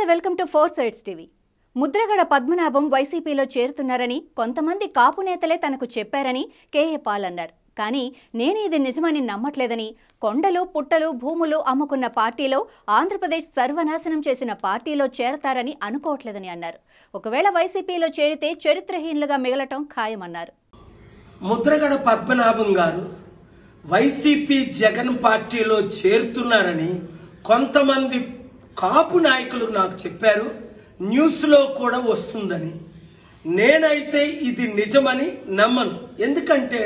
welcome to four sides TV Mudragada Padmanabham వైసీపీలో చేరుతున్నారని కొంతమంది కాపు నేతలే తనకు చెప్పారని కేఏ పాల్ అన్నారు కానీ నేను ఇది నిజమని నమ్మట్లేదని కొండలు పుట్టలు భూములు అమ్ముకున్న పార్టీలో ఆంధ్రప్రదేశ్ సర్వనాశనం చేసిన పార్టీలో చేరతారని అనుకోవట్లేదని అన్నారు ఒకవేళ వైసీపీలో చేరితే చరిత్రహీనులుగా మిగలటం ఖాయమన్నారు ముద్రగడ పద్మనాభం గారు వైసీపీ జగన్ పార్టీలో చేరుతున్నారని కొంతమంది కాపు నాయకులు నాకు చెప్పారు న్యూస్లో కూడా వస్తుందని నేనైతే ఇది నిజమని నమ్మను ఎందుకంటే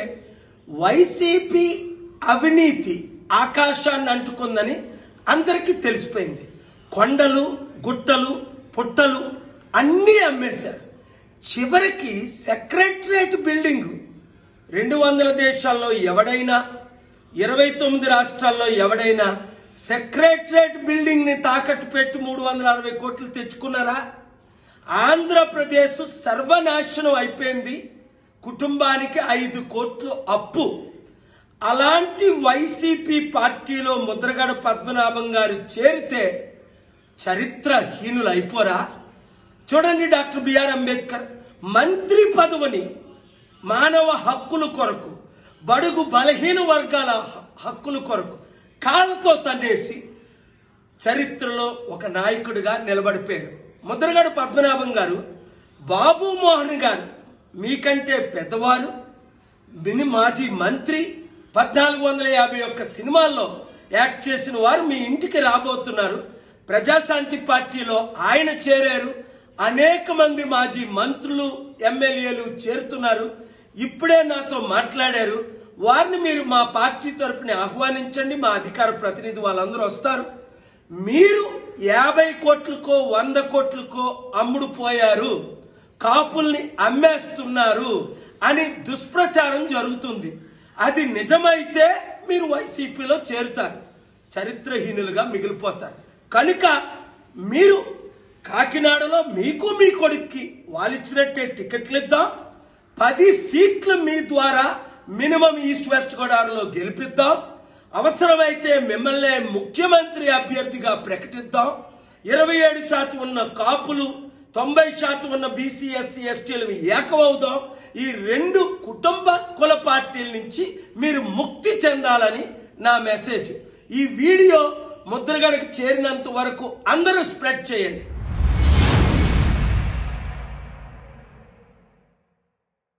వైసీపీ అవినీతి ఆకాశాన్ని అంటుకుందని అందరికీ తెలిసిపోయింది కొండలు గుట్టలు పుట్టలు అన్నీ అమ్మేశారు చివరికి సెక్రటరేట్ బిల్డింగ్ రెండు వందల దేశాల్లో ఎవడైనా ఇరవై తొమ్మిది రాష్ట్రాల్లో ఎవడైనా సెక్రటరేట్ బిల్డింగ్ ని తాకట్టు పెట్టి మూడు వందల అరవై కోట్లు తెచ్చుకున్నారా ఆంధ్రప్రదేశ్ సర్వనాశనం అయిపోయింది కుటుంబానికి ఐదు కోట్లు అప్పు అలాంటి వైసీపీ పార్టీలో ముద్రగడ పద్మనాభం గారు చేరితే చరిత్రహీనులు అయిపోరా చూడండి డాక్టర్ బిఆర్ అంబేద్కర్ మంత్రి పదవిని మానవ హక్కుల కొరకు బడుగు బలహీన వర్గాల హ- హక్కుల కొరకు కాళ్ళతో తన్నేసి చరిత్రలో ఒక నాయకుడిగా నిలబడిపోయారు ముద్రగడ పద్మనాభం గారు బాబు మోహన్ గారు మీకంటే పెద్దవారు మిని మాజీ మంత్రి పద్నాలుగు వందల యాభై ఒక్క సినిమాల్లో యాక్ట్ చేసిన వారు మీ ఇంటికి రాబోతున్నారు ప్రజాశాంతి పార్టీలో ఆయన చేరారు అనేక మంది మాజీ మంత్రులు ఎమ్మెల్యేలు చేరుతున్నారు ఇప్పుడే నాతో మాట్లాడారు వారిని మీరు మా పార్టీ తరపున ఆహ్వానించండి మా అధికార ప్రతినిధి వాళ్ళందరూ వస్తారు మీరు యాభై కోట్లకో వంద కోట్లకో అమ్ముడు పోయారు కాపుల్ని అమ్మేస్తున్నారు అని దుష్ప్రచారం జరుగుతుంది అది నిజమైతే మీరు వైసీపీలో చేరుతారు చరిత్రహీనులుగా మిగిలిపోతారు కనుక మీరు కాకినాడలో మీకు మీ కొడుక్కి వాళ్ళిచ్చినట్టే టికెట్లు ఇద్దాం పది సీట్లు మీ ద్వారా మినిమం ఈస్ట్ వెస్ట్ గోదావరిలో గెలిపిద్దాం అవసరమైతే మిమ్మల్ని ముఖ్యమంత్రి అభ్యర్థిగా ప్రకటిద్దాం ఇరవై ఏడు శాతం ఉన్న కాపులు తొంభై శాతం ఉన్న బీసీ ఎస్సీ ఎస్టీలు ఏకమవుదాం ఈ రెండు కుటుంబ కుల పార్టీల నుంచి మీరు ముక్తి చెందాలని నా మెసేజ్ ఈ వీడియో ముద్రగడకు చేరినంత వరకు అందరూ స్ప్రెడ్ చేయండి